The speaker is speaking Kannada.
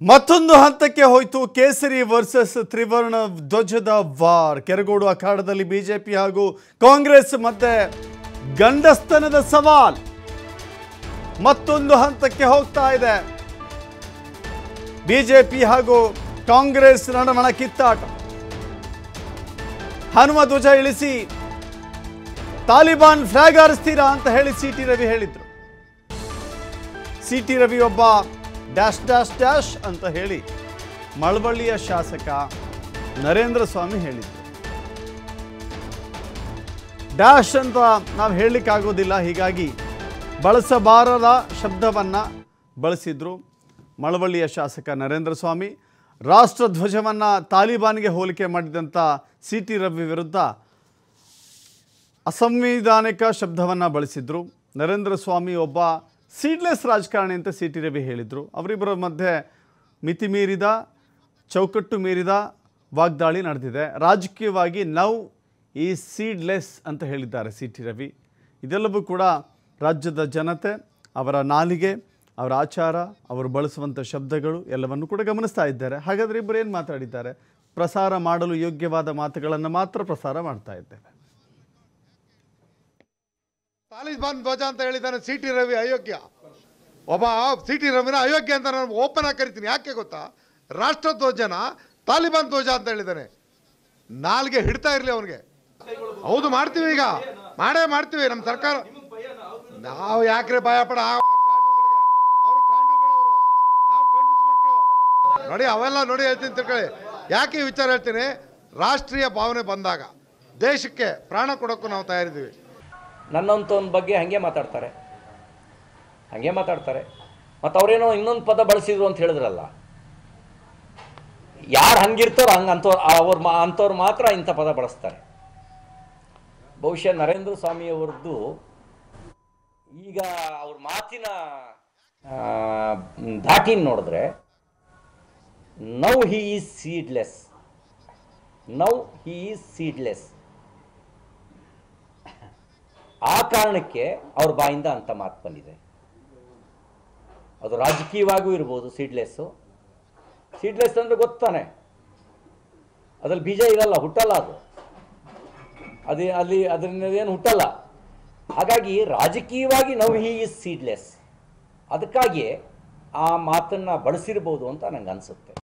ಮತ್ತೊಂದು ಹಂತಕ್ಕೆ ಹೋಯಿತು ಕೇಸರಿ ವರ್ಸಸ್ ತ್ರಿವರ್ಣ ಧ್ವಜದ ವಾರ್ ಕೆರಗೋಡು ಅಖಾಡದಲ್ಲಿ ಬಿಜೆಪಿ ಹಾಗೂ ಕಾಂಗ್ರೆಸ್ ಮಧ್ಯೆ ಗಂಡಸ್ತನದ ಸವಾಲ್ ಮತ್ತೊಂದು ಹಂತಕ್ಕೆ ಹೋಗ್ತಾ ಇದೆ ಬಿಜೆಪಿ ಹಾಗೂ ಕಾಂಗ್ರೆಸ್ ನಡುವಣ ಕಿತ್ತಾಟ ಹನುಮ ಧ್ವಜ ಇಳಿಸಿ ತಾಲಿಬಾನ್ ಫ್ಲಾಗ್ ಹಾರಿಸ್ತೀರಾ ಅಂತ ಹೇಳಿ ಸಿ ಟಿ ರವಿ ಹೇಳಿದ್ರು ಸಿ ಟಿ ರವಿ ಒಬ್ಬ ಡ್ಯಾಶ್ ಡ್ಯಾಶ್ ಡ್ಯಾಶ್ ಅಂತ ಹೇಳಿ ಮಳವಳ್ಳಿಯ ಶಾಸಕ ನರೇಂದ್ರ ಸ್ವಾಮಿ ಹೇಳಿದ್ರು ಡ್ಯಾಶ್ ಅಂತ ನಾವು ಹೇಳಲಿಕ್ಕಾಗೋದಿಲ್ಲ ಹೀಗಾಗಿ ಬಳಸಬಾರದ ಶಬ್ದವನ್ನು ಬಳಸಿದ್ರು ಮಳವಳ್ಳಿಯ ಶಾಸಕ ನರೇಂದ್ರ ಸ್ವಾಮಿ ರಾಷ್ಟ್ರಧ್ವಜವನ್ನು ತಾಲಿಬಾನ್ಗೆ ಹೋಲಿಕೆ ಮಾಡಿದಂಥ ಸಿ ಟಿ ರವಿ ವಿರುದ್ಧ ಅಸಂವಿಧಾನಿಕ ಶಬ್ದವನ್ನು ಬಳಸಿದ್ರು ನರೇಂದ್ರ ಸ್ವಾಮಿ ಒಬ್ಬ ಸೀಡ್ಲೆಸ್ ರಾಜಕಾರಣಿ ಅಂತ ಸಿ ಟಿ ರವಿ ಹೇಳಿದರು ಅವರಿಬ್ಬರ ಮಧ್ಯೆ ಮಿತಿ ಮೀರಿದ ಚೌಕಟ್ಟು ಮೀರಿದ ವಾಗ್ದಾಳಿ ನಡೆದಿದೆ ರಾಜಕೀಯವಾಗಿ ನೌ ಈ ಸೀಡ್ಲೆಸ್ ಅಂತ ಹೇಳಿದ್ದಾರೆ ಸಿ ಟಿ ರವಿ ಇದೆಲ್ಲವೂ ಕೂಡ ರಾಜ್ಯದ ಜನತೆ ಅವರ ನಾಲಿಗೆ ಅವರ ಆಚಾರ ಅವರು ಬಳಸುವಂಥ ಶಬ್ದಗಳು ಎಲ್ಲವನ್ನು ಕೂಡ ಗಮನಿಸ್ತಾ ಇದ್ದಾರೆ ಹಾಗಾದರೆ ಇಬ್ಬರು ಏನು ಮಾತಾಡಿದ್ದಾರೆ ಪ್ರಸಾರ ಮಾಡಲು ಯೋಗ್ಯವಾದ ಮಾತುಗಳನ್ನು ಮಾತ್ರ ಪ್ರಸಾರ ಮಾಡ್ತಾ ಇದ್ದೇವೆ ತಾಲಿಬಾನ್ ಧ್ವಜ ಅಂತ ಹೇಳಿದ್ದಾನೆ ಸಿ ಟಿ ರವಿ ಅಯೋಗ್ಯ ಒಬ್ಬ ಸಿ ಟಿ ರವಿನ ಅಯೋಗ್ಯ ಅಂತ ನಾನು ಓಪನ್ ಆಗಿ ಕರಿತೀನಿ ಯಾಕೆ ಗೊತ್ತಾ ರಾಷ್ಟ್ರಧ್ವಜನ ತಾಲಿಬಾನ್ ಧ್ವಜ ಅಂತ ಹೇಳಿದ್ದಾನೆ ನಾಲ್ಗೆ ಹಿಡ್ತಾ ಇರಲಿ ಅವನಿಗೆ ಹೌದು ಮಾಡ್ತೀವಿ ಈಗ ಮಾಡೇ ಮಾಡ್ತೀವಿ ನಮ್ಮ ಸರ್ಕಾರ ನಾವು ಯಾಕ್ರೆ ಭಯ ಪಡ ಆ ಗಾಂಡುಗಳಿಗೆ ಅವ್ರು ಗಾಂಡುಗಳವರು ನಾವು ಗಂಡಸು ಮಕ್ಕಳು ನೋಡಿ ಅವೆಲ್ಲ ನೋಡಿ ಹೇಳ್ತೀನಿ ತಿಳ್ಕೊಳ್ಳಿ ಯಾಕೆ ಈ ವಿಚಾರ ಹೇಳ್ತೀನಿ ರಾಷ್ಟ್ರೀಯ ಭಾವನೆ ಬಂದಾಗ ದೇಶಕ್ಕೆ ಪ್ರಾಣ ಕೊಡೋಕ್ಕೂ ನಾವು ತಯಾರಿದ್ದೀವಿ ನನ್ನಂತವನ ಬಗ್ಗೆ ಹಾಗೆ ಮಾತಾಡ್ತಾರೆ ಹಾಗೆ ಮಾತಾಡ್ತಾರೆ ಮತ್ತು ಅವರೇನೋ ಇನ್ನೊಂದು ಪದ ಬಳಸಿದ್ರು ಅಂತ ಹೇಳಿದ್ರಲ್ಲ ಯಾರು ಹಂಗಿರ್ತಾರೋ ಹಂಗೆ ಅಂಥವ್ರು ಅವ್ರು ಮಾ ಅಂಥವ್ರು ಮಾತ್ರ ಇಂಥ ಪದ ಬಳಸ್ತಾರೆ ಬಹುಶಃ ನರೇಂದ್ರ ಸ್ವಾಮಿಯವರದ್ದು ಈಗ ಅವ್ರ ಮಾತಿನ ಆ, ಧಾಟಿನ ನೋಡಿದ್ರೆ now he is seedless now he is seedless ಆ ಕಾರಣಕ್ಕೆ ಅವ್ರ ಬಾಯಿಂದ ಅಂತ ಮಾತು ಬಂದಿದೆ ಅದು ರಾಜಕೀಯವಾಗೂ ಇರ್ಬೋದು ಸೀಡ್ಲೆಸ್ಸು ಸೀಡ್ಲೆಸ್ ಅಂದರೆ ಗೊತ್ತಾನೆ ಅದ್ರಲ್ಲಿ ಬೀಜ ಇರಲ್ಲ ಹುಟ್ಟಲ್ಲ ಅದು ಅದೇ ಅಲ್ಲಿ ಅದರಿಂದ ಏನು ಹುಟ್ಟಲ್ಲ ಹಾಗಾಗಿ ರಾಜಕೀಯವಾಗಿ ನಾವು ಹಿ ಈಸ್ ಸೀಡ್ಲೆಸ್ ಅದಕ್ಕಾಗಿ ಆ ಮಾತನ್ನು ಬಳಸಿರ್ಬೋದು ಅಂತ ನಂಗೆ ಅನಿಸುತ್ತೆ